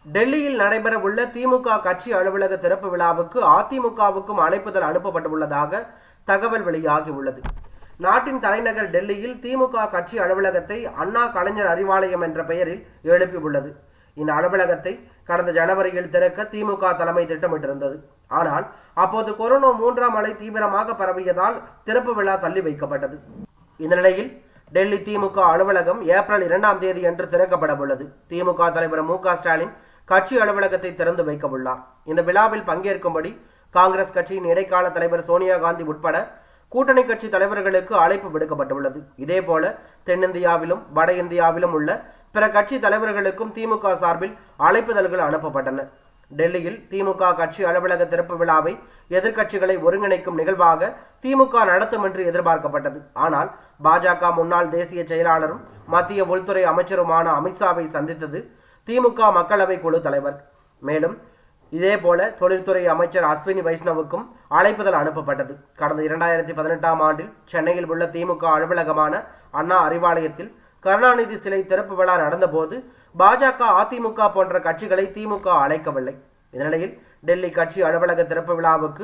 டெல்லியில் நடைபெறவுள்ள திமுக கட்சி அலுவலக திறப்பு விழாவுக்கு அதிமுகவுக்கும் அழைப்புதல் அனுப்பப்பட்டுள்ளதாக தகவல் வெளியாகியுள்ளது நாட்டின் தலைநகர் டெல்லியில் திமுக கட்சி அலுவலகத்தை அண்ணா கலைஞர் அறிவாலயம் என்ற பெயரில் எழுப்பியுள்ளது இந்த அலுவலகத்தை கடந்த ஜனவரியில் திறக்க திமுக தலைமை திட்டமிட்டிருந்தது ஆனால் அப்போது கொரோனா மூன்றாம் அலை தீவிரமாக பரவியதால் திறப்பு விழா தள்ளி வைக்கப்பட்டது இந்த நிலையில் டெல்லி திமுக அலுவலகம் ஏப்ரல் இரண்டாம் தேதி அன்று திறக்கப்பட உள்ளது திமுக தலைவர் மு க ஸ்டாலின் கட்சி அலுவலகத்தை திறந்து வைக்க உள்ளார் இந்த விழாவில் பங்கேற்கும்படி காங்கிரஸ் கட்சியின் இடைக்கால தலைவர் சோனியா காந்தி உட்பட கூட்டணி கட்சி தலைவர்களுக்கு அழைப்பு விடுக்கப்பட்டுள்ளது இதேபோல தென்னிந்தியாவிலும் வட இந்தியாவிலும் உள்ள பிற கட்சி தலைவர்களுக்கும் திமுக சார்பில் அழைப்புதல்கள் அனுப்பப்பட்டன டெல்லியில் திமுக கட்சி அலுவலக திறப்பு விழாவை எதிர்க்கட்சிகளை ஒருங்கிணைக்கும் நிகழ்வாக திமுக நடத்தும் என்று எதிர்பார்க்கப்பட்டது ஆனால் பாஜக முன்னாள் தேசிய செயலாளரும் மத்திய உள்துறை அமைச்சருமான அமித்ஷாவை சந்தித்தது திமுக மக்களவை குழு தலைவர் மேலும் இதேபோல தொழில்துறை அமைச்சர் அஸ்வினி வைஷ்ணவுக்கும் அழைப்புதல் அனுப்பப்பட்டது கடந்த இரண்டாயிரத்தி பதினெட்டாம் ஆண்டில் சென்னையில் உள்ள திமுக அலுவலகமான அண்ணா அறிவாலயத்தில் கருணாநிதி சிலை திறப்பு விழா நடந்தபோது பாஜக அதிமுக போன்ற கட்சிகளை திமுக அழைக்கவில்லை இந்நிலையில் டெல்லி கட்சி அலுவலக திறப்பு விழாவுக்கு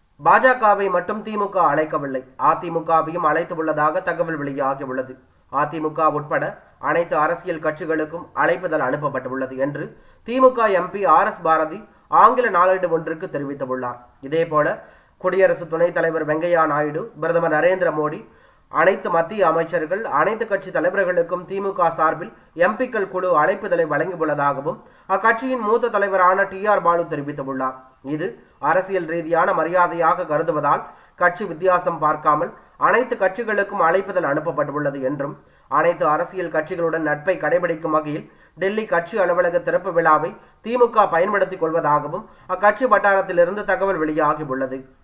பாஜகவை மட்டும் திமுக அழைக்கவில்லை அதிமுகவையும் அழைத்து உள்ளதாக தகவல் வெளியாகியுள்ளது அதிமுக உட்பட அனைத்து அரசியல் கட்சிகளுக்கும் அழைப்புதல் அனுப்பப்பட்டுள்ளது என்று திமுக எம்பி ஆர் எஸ் பாரதி ஆங்கில நாளேடு ஒன்றுக்கு தெரிவித்துள்ளார் இதேபோல குடியரசு துணைத் தலைவர் வெங்கையா நாயுடு பிரதமர் நரேந்திர மோடி அனைத்து மத்திய அமைச்சர்கள் அனைத்து கட்சி தலைவர்களுக்கும் திமுக சார்பில் எம்பிக்கள் குழு அழைப்புதலை வழங்கியுள்ளதாகவும் அக்கட்சியின் மூத்த தலைவரான டி ஆர் பாலு தெரிவித்துள்ளார் இது அரசியல் ரீதியான மரியாதையாக கருதுவதால் கட்சி வித்தியாசம் பார்க்காமல் அனைத்து கட்சிகளுக்கும் அழைப்புதல் அனுப்பப்பட்டுள்ளது என்றும் அனைத்து அரசியல் கட்சிகளுடன் நட்பை கடைபிடிக்கும் வகையில் டெல்லி கட்சி அலுவலக திறப்பு விழாவை திமுக பயன்படுத்திக் கொள்வதாகவும் அக்கட்சி வட்டாரத்திலிருந்து தகவல் வெளியாகியுள்ளது